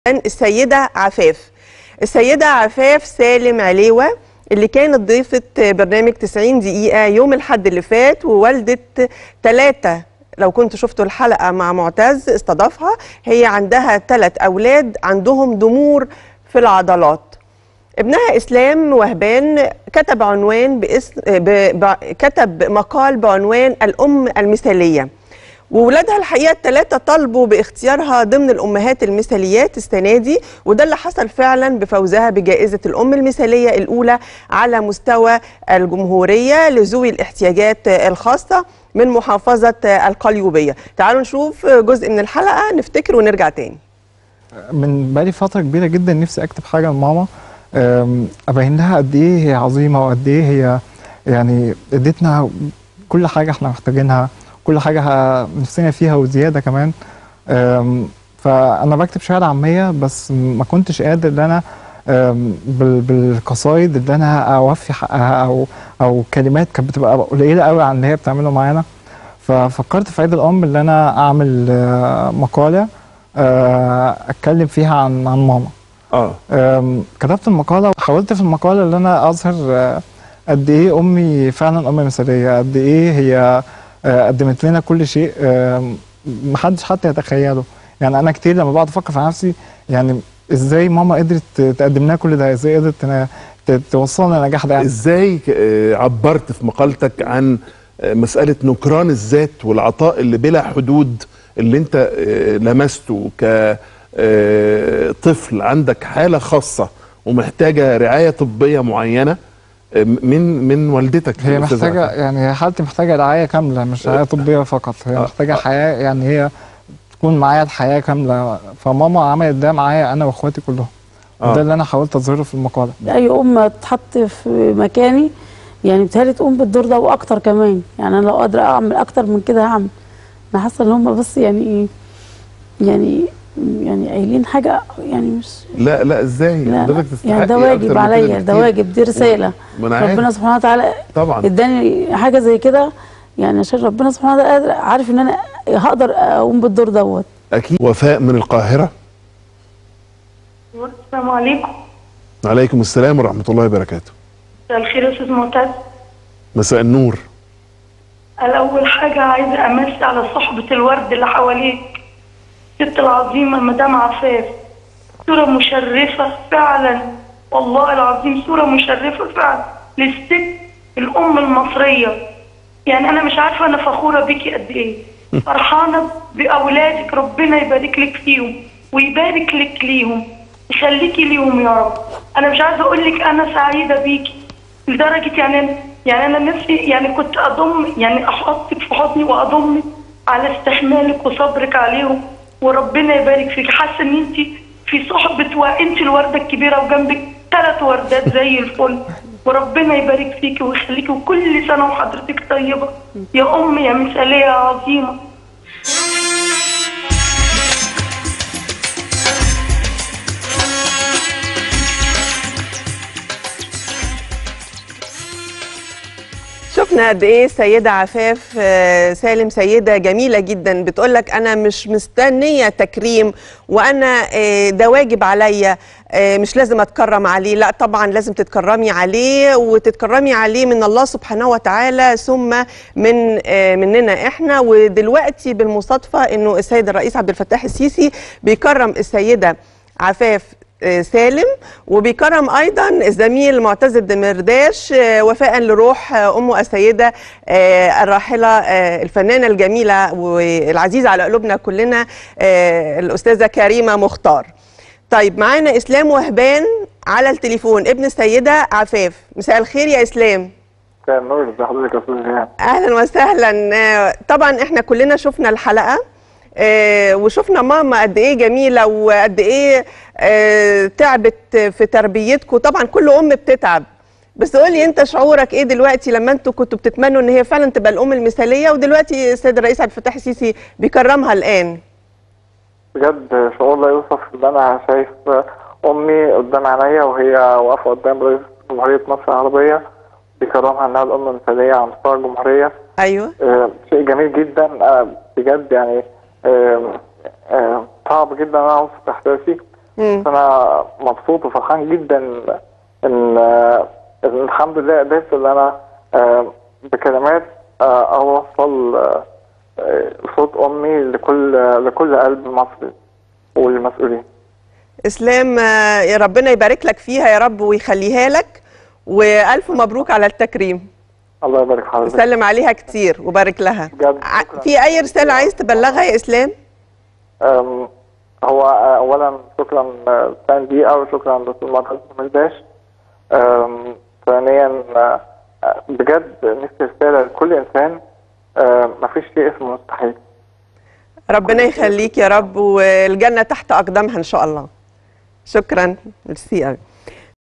السيدة عفاف السيدة عفاف سالم عليوة اللي كانت ضيفة برنامج 90 دقيقة يوم الحد اللي فات ووالدة ثلاثة لو كنت شفتوا الحلقة مع معتز استضافها هي عندها ثلاث أولاد عندهم ضمور في العضلات ابنها اسلام وهبان كتب عنوان باسم ب... ب... كتب مقال بعنوان الام المثاليه وولادها الحقيقه الثلاثه طالبوا باختيارها ضمن الامهات المثاليات السنه دي وده اللي حصل فعلا بفوزها بجائزه الام المثاليه الاولى على مستوى الجمهوريه لذوي الاحتياجات الخاصه من محافظه القليوبيه تعالوا نشوف جزء من الحلقه نفتكر ونرجع تاني من بقالي فتره كبيره جدا نفسي اكتب حاجه لماما أم، ابين لها قد ايه هي عظيمه وقد ايه هي يعني ادتنا كل حاجه احنا محتاجينها كل حاجه ه- نفسنا فيها وزياده كمان أم، فانا بكتب شعر عاميه بس ما كنتش قادر ان انا أم، بال- بالقصايد اللي انا اوفي حقها او او كلمات كانت بتبقى قليله قوي عن اللي هي بتعمله معانا ففكرت في عيد الام ان انا اعمل آه، مقاله آه، اتكلم فيها عن عن ماما اه أم، كتبت المقالة وحاولت في المقالة اللي أنا أظهر آه، قد إيه أمي فعلا أم مثالية قد إيه هي آه، قدمت لنا كل شيء آم، محدش حتى يتخيله يعني أنا كتير لما بقعد أفكر في نفسي يعني إزاي ماما قدرت تقدم لنا كل ده إزاي قدرت تنا- ت- توصلنا للنجاح ده يعني ازاي آه، عبرت في مقالتك عن آه، مسألة نكران الذات والعطاء اللي بلا حدود اللي انت آه، لمسته كطفل عندك حالة خاصة ومحتاجة رعاية طبية معينة آه، من من والدتك هي الأستاذة محتاجة عفاف. يعني هي حالتي محتاجة رعاية كاملة مش رعاية طبية فقط هي آه. محتاجة حياة يعني هي تكون معايا الحياة كاملة فماما عملت ده معايا أنا وإخواتي كلهم آه. وده اللي أنا حاولت أظهره في المقالة اي ام تتحط في مكاني يعني بتهيألي تقوم بالدور ده واكتر كمان يعني انا لو قادره اعمل اكتر من كده هعمل انا حاسه ان هم بس يعني ايه يعني يعني قايلين حاجه يعني مش لا لا ازاي لا حضرتك لا تستحقي يعني ده أكتر واجب من كده عليا ده بكتير. واجب دي رساله ما أنا عارف. ربنا سبحانه وتعالى طبعا اداني حاجه زي كده يعني عشان ربنا سبحانه وتعالى قادر عارف ان انا هقدر اقوم بالدور دوت اكيد وفاء من القاهرة السلام عليكم عليكم السلام ورحمة الله وبركاته مساء الخير يا استاذ معتز مساء النور انا اول حاجه عايزه امسي على صحبه الورد اللي حواليك الست العظيمه مدام عفاف صوره مشرفه فعلا والله العظيم صوره مشرفه فعلا للست الام المصريه يعني انا مش عارفه انا فخوره بيكي قد ايه فرحانه باولادك ربنا يبارك لك فيهم ويبارك لك ليهم يخليكي ليهم يا رب انا مش عايزه اقول لك انا سعيده بيكي لدرجه يعني أنا- يعني انا نفسي يعني كنت اضم يعني احطك في حضني واضمك على استحمالك وصبرك عليهم وربنا يبارك فيك حاسه ان انت في صحبه وانت الورده الكبيره وجنبك ثلاث وردات زي الفل وربنا يبارك فيكي ويخليكي وكل سنه وحضرتك طيبه يا ام يا مثاليه عظيمه شفنا قد ايه السيدة عفاف آه، سالم سيدة جميلة جدا بتقول لك انا مش مستنية تكريم وانا آه، ده واجب عليا آه، مش لازم اتكرم عليه لا طبعا لازم تتكرمي عليه وتتكرمي عليه من الله سبحانه وتعالى ثم من آه، مننا احنا ودلوقتي بالمصادفة انه السيد الرئيس عبد الفتاح السيسي بيكرم السيدة عفاف آه، سالم وبيكرم ايضا الزميل معتز الدمرداش آه، وفاء لروح آه، امه السيده آه، الراحله آه، الفنانه الجميله والعزيزه على قلوبنا كلنا آه، الاستاذه كريمه مختار. طيب معانا اسلام وهبان على التليفون ابن السيده عفاف مساء الخير يا اسلام. مساء النور ازي حضرتك يا استاذ جيهان اهلا وسهلا آه، طبعا احنا كلنا شفنا الحلقه آه، وشفنا ماما قد ايه جميله وقد ايه آه، تعبت في تربيتكم طبعا كل ام بتتعب بس قولي انت شعورك ايه دلوقتي لما انتوا كنتوا بتتمنوا ان هي فعلا تبقى الام المثاليه ودلوقتي السيد الرئيس عبد الفتاح السيسي بيكرمها الان بجد شعور لا يوصف ان انا شايف امي قدام عينيا وهي واقفه قدام رئيس جمهوريه مصر العربيه بيكرمها انها الام المثاليه على مستوى الجمهوريه ايوه آه، شيء جميل جدا آه، بجد يعني آه، آه، صعب جدا ان انا اوصف احساسي مم. فانا مبسوط وفرحان جدا ان آه، إن الحمد لله قدرت ان انا آه، بكلمات آه، اوصل آه، آه، صوت امي لكل لكل قلب مصري والمسؤولين اسلام آه، يا ربنا يبارك لك فيها يا رب ويخليها لك والف مبروك على التكريم الله يبارك في حضرتك سلم عليها كتير وبارك لها بجد ع- شكراً. في اي رساله عايز تبلغها يا اسلام أم، هو آه، اولا شكرا آه، ثاني دقيقه وشكرا دكتور مرحبا مرداش أم، ثانيا آه، آه، بجد نفسي رساله لكل انسان آه، مفيش شيء اسمه مستحيل ربنا يخليك يا رب والجنه تحت اقدامها ان شاء الله شكرا ميرسي قوي